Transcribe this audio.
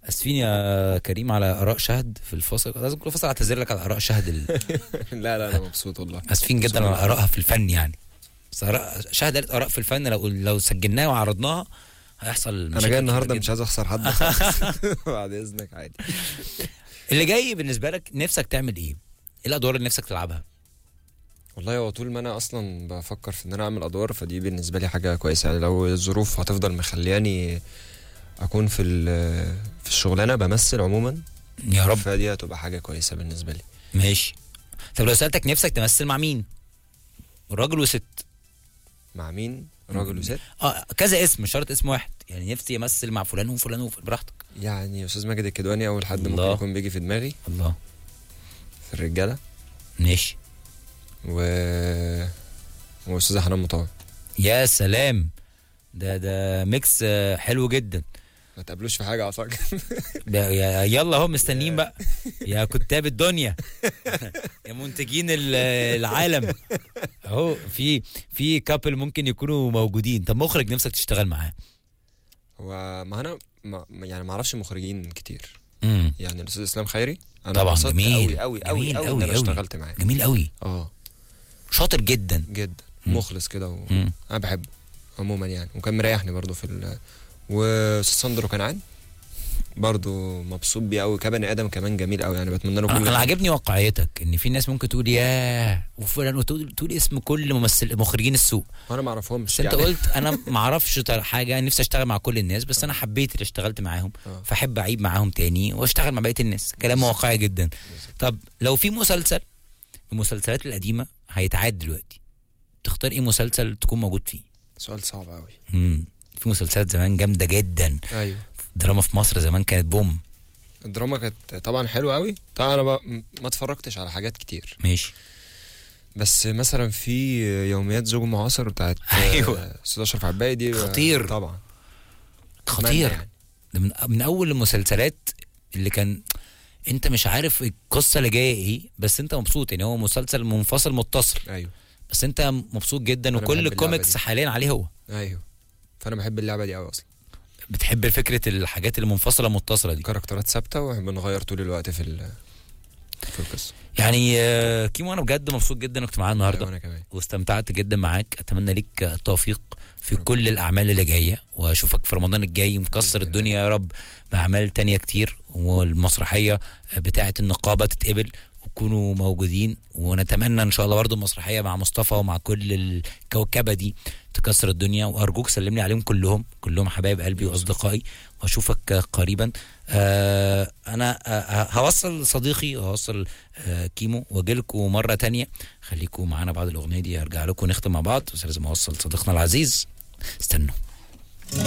اسفين يا كريم على اراء شهد في الفاصل لازم كل فاصل اعتذر لك على اراء شهد ال... لا لا انا مبسوط والله اسفين جدا على ارائها في الفن يعني بس آراء شهد قالت اراء في الفن لو لو سجلناها وعرضناها هيحصل انا مشاكل جاي النهارده كتير مش عايز اخسر حد خالص. بعد اذنك عادي جداً. اللي جاي بالنسبه لك نفسك تعمل ايه؟ ايه الادوار اللي نفسك تلعبها؟ والله هو طول ما انا اصلا بفكر في ان انا اعمل ادوار فدي بالنسبه لي حاجه كويسه يعني لو الظروف هتفضل مخلياني اكون في ال- في الشغلانه بمثل عموما يا رب فدي هتبقى حاجه كويسه بالنسبه لي ماشي طب لو سالتك نفسك تمثل مع مين؟ راجل وست مع مين راجل وست اه كذا اسم مش شرط اسم واحد يعني نفسي امثل مع فلان وفلان وفلان براحتك يعني استاذ ماجد الكدواني اول حد ممكن الله. يكون بيجي في دماغي الله في الرجاله ماشي و واستاذه حنان مطاوع يا سلام ده ده ميكس آه، حلو جدا ما تقابلوش في حاجه اعتقد ده يا- يلا اهو مستنيين بقى يا كتاب الدنيا يا منتجين ال- العالم اهو في في كابل ممكن يكونوا موجودين طب مخرج نفسك تشتغل معاه هو ما انا ما يعني ما اعرفش مخرجين كتير امم يعني الاستاذ اسلام خيري انا طبعاً، انبسطت جميل. قوي قوي قوي جميل قوي قوي ان انا قوي. اشتغلت معاه جميل قوي اه شاطر جدا جدا مم. مخلص كده و... مم. انا بحبه عموما يعني وكان مريحني برضو في ال... واستاذ ساندرو كنعان برضو مبسوط بيه قوي كبني ادم كمان جميل قوي يعني بتمنى له كل انا أنا خير. عاجبني واقعيتك ان في ناس ممكن تقول ياه وفلان وتقول تقول اسم كل ممثل مخرجين السوق وانا ما اعرفهمش بس انت يعني. قلت انا ما اعرفش تر- حاجه نفسي اشتغل مع كل الناس بس انا حبيت اللي اشتغلت معاهم آه. فاحب اعيب معاهم تاني واشتغل مع بقيه الناس كلام واقعي جدا طب لو في مسلسل المسلسلات القديمه هيتعاد دلوقتي تختار ايه مسلسل تكون موجود فيه سؤال صعب قوي امم في مسلسلات زمان جامده جدا ايوه دراما في مصر زمان كانت بوم الدراما كانت طبعا حلوه قوي طبعا انا بقى ما اتفرجتش على حاجات كتير ماشي بس مثلا في يوميات زوج معاصر بتاعت أيوة. آه، استاذ اشرف عباية دي خطير. طبعا خطير أتمنى يعني. ده من من اول المسلسلات اللي كان انت مش عارف القصه اللي جايه ايه بس انت مبسوط يعني هو مسلسل منفصل متصل ايوه بس انت مبسوط جدا أنا وكل بحب اللعبة الكوميكس دي. حاليا عليه هو ايوه فانا بحب اللعبه دي قوي اصلا بتحب فكره الحاجات المنفصله متصله دي كاركترات ثابته وبنغير طول الوقت في ال- في القصه يعني آه، كيمو انا بجد مبسوط جدا انك كنت معايا أيوة، النهارده وانا كمان واستمتعت جدا معاك اتمنى ليك التوفيق في كل الاعمال اللي جايه واشوفك في رمضان الجاي مكسر الدنيا يا رب باعمال تانية كتير والمسرحيه بتاعه النقابه تتقبل وتكونوا موجودين ونتمنى ان شاء الله برضه المسرحيه مع مصطفى ومع كل الكوكبه دي تكسر الدنيا وارجوك سلمني عليهم كلهم كلهم حبايب قلبي واصدقائي واشوفك قريبا آه انا آه هوصل صديقي وهوصل آه كيمو واجيلكوا مره تانية خليكم معانا بعد الاغنيه دي ارجع لكم نختم مع بعض بس لازم اوصل صديقنا العزيز استنوا